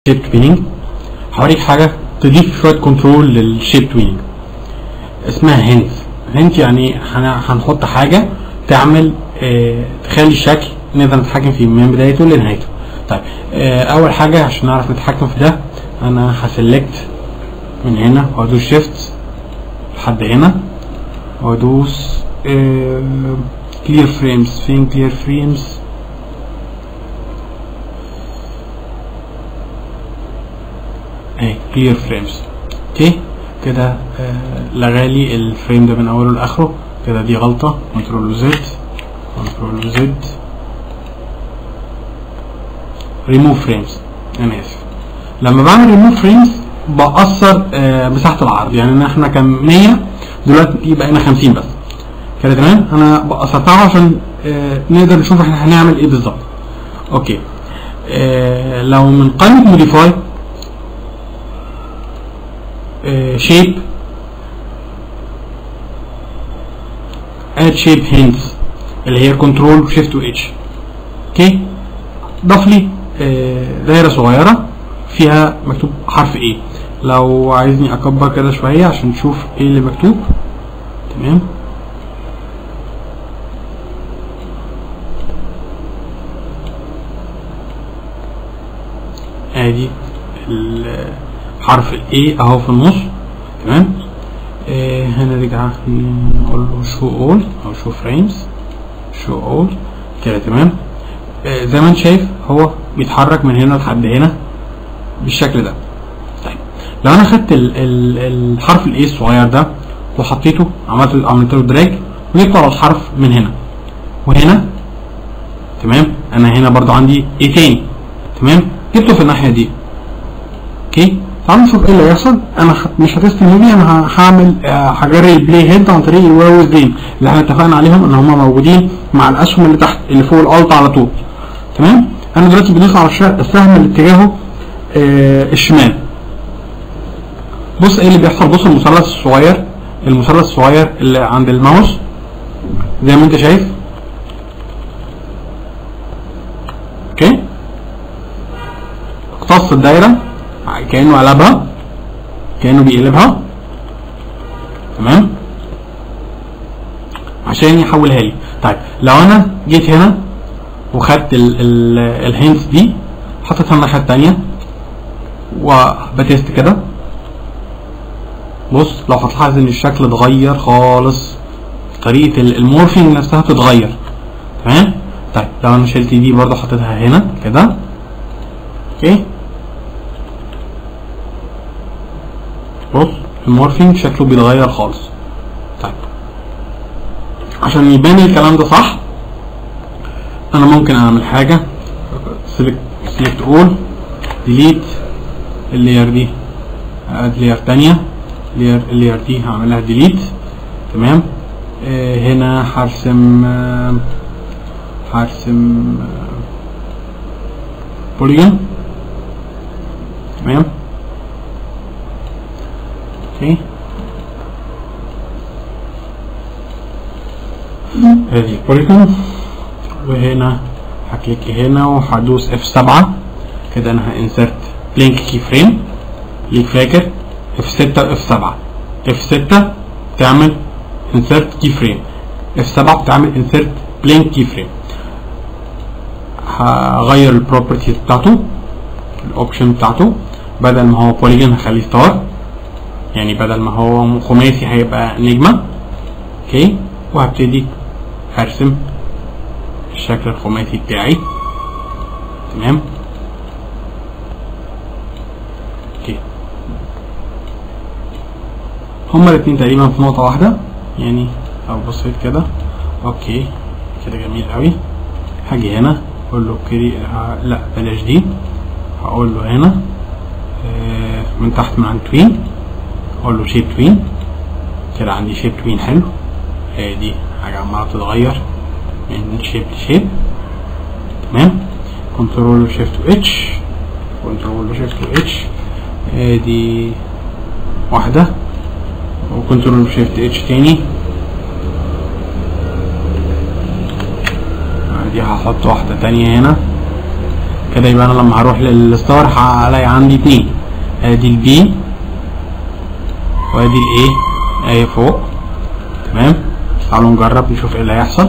شيب تويننج هوريك حاجه تضيف شويه كنترول للشيب تويننج اسمها هنت هنت يعني هن- هنحط حاجه تعمل آه تخلي الشكل نقدر نتحكم فيه من بدايته لنهايته طيب آه اول حاجه عشان نعرف نتحكم في ده انا هسلكت من هنا وادوس شيفت لحد هنا وادوس كلير فريمز فين كلير فريمز اهي كلير فريمز اوكي كده آه لغالي الفريم ده من اوله لاخره كده دي غلطه كنترول زد كنترول زد ريموف فريمز انا اسف لما بعمل ريموف فريمز بأثر آه مساحه العرض يعني ان احنا كان 100 دلوقتي بقينا 50 بس كده تمام انا بقصرتها عشان آه نقدر نشوف احنا هنعمل ايه بالظبط اوكي آه لو من قائمه موديفاي شيب اد شيب هينز اللي هي كنترول شيفت واتش اوكي ضاف لي آه، دايره صغيره فيها مكتوب حرف ايه لو عايزني اكبر كده شويه عشان تشوف ايه اللي مكتوب تمام ادي ال- حرف الاي اهو في النص تمام آه هنرجع نقول له شو اول او شو فريمز شو اول كده تمام آه زي ما انت شايف هو بيتحرك من هنا لحد هنا بالشكل ده طيب لو انا خدت ال ال الحرف الاي الصغير ده وحطيته عملت عملت له دراج وجبت على الحرف من هنا وهنا تمام انا هنا برضو عندي ايه تاني تمام جبته في الناحيه دي اوكي تعالوا نشوف ايه اللي هيحصل انا خ- مش هتست الموفي انا ه- هعمل آه، هجري البلاي هيد عن طريق الواو سبين اللي احنا اتفقنا عليهم ان هم موجودين مع الاسهم اللي تحت اللي فوق الالت على طول تمام انا دلوقتي بدوس على الش- السهم اللي اتجاهه آه الشمال بص ايه اللي بيحصل بص المثلث الصغير المثلث الصغير اللي عند الماوس زي ما انت شايف اوكي اقتص الدايره كانه قلبها كانه بيقلبها تمام عشان يحولها لي طيب لو انا جيت هنا وخدت ال ال الهينتس دي حطيتها الناحيه التانية وبتست كده بص لو هتلاحظ ان الشكل اتغير خالص طريقه ال- المورفينج نفسها بتتغير تمام طيب لو انا شلت دي برضه حطيتها هنا كده اوكي بص المورفينج شكله بيتغير خالص طيب عشان يبان الكلام ده صح انا ممكن اعمل حاجه سيلكت سيلكت اول ديليت اللير دي اد لير تانية لير اللير دي هعملها ديليت تمام آه هنا هرسم آه هرسم بوليجون تمام اوكي هذه بوليجون وهنا هكليك هنا وهدوس اف 7 كده انا هانسرت بلينك كي فريم ليك فاكر اف 6 اف 7 اف 6 تعمل انسرت كي فريم اف 7 بتعمل انسرت بلينك كي فريم هغير البروبرتيز بتاعته الاوبشن بتاعته بدل ما هو بوليجون هخليه ستار يعني بدل ما هو خماسي هيبقى نجمة اوكي وهبتدي ارسم الشكل الخماسي بتاعي تمام اوكي هما الاتنين تقريبا في نقطة واحدة يعني لو بصيت كده اوكي كده جميل قوي هاجي هنا اقول له كري آه لا بلاش دي هقول له هنا آه من تحت من عند توين اقول له شيب توين كده عندي شيب توين حلو هي دي حاجة عمالة تتغير من شيب لشيب تمام كنترول شيفت اتش كنترول شيفت اتش ادي واحدة وكنترول شيفت اتش تاني دي هحط واحدة تانية هنا كده يبقى انا لما هروح للستار هلاقي عندي اتنين ادي البي وادي الايه اهي فوق تمام تعالوا نجرب نشوف ايه اللي هيحصل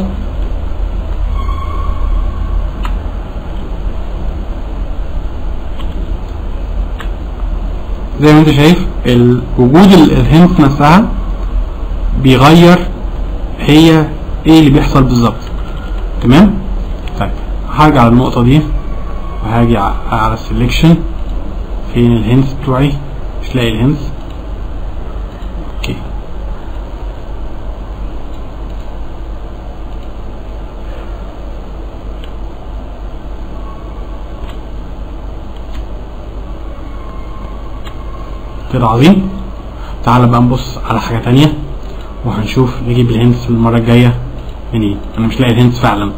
زي ما انت شايف ال- وجود ال- الهنت نفسها بيغير هي ايه اللي بيحصل بالظبط تمام طيب هاجي على النقطة دي وهاجي ع- على السلكشن فين الهنتس بتوعي مش لاقي الهنتس اوكي كده عظيم تعالى بقى نبص على حاجة تانية وهنشوف نجيب الهنتس المرة الجاية منين انا مش لاقي الهنتس فعلا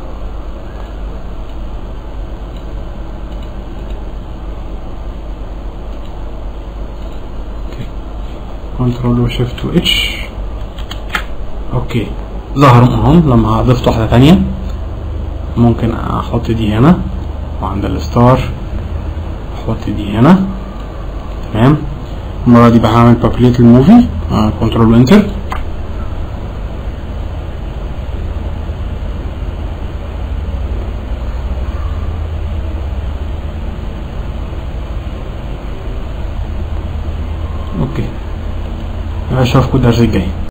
كنترول وشيفت واتش اوكي ظهر اهم لما ضفت واحدة تانية ممكن احط دي هنا وعند الستار احط دي هنا تمام المرة دي بقى هعمل بابليت الموفي كنترول انتر اوكي اشوفكم الدرس الجاي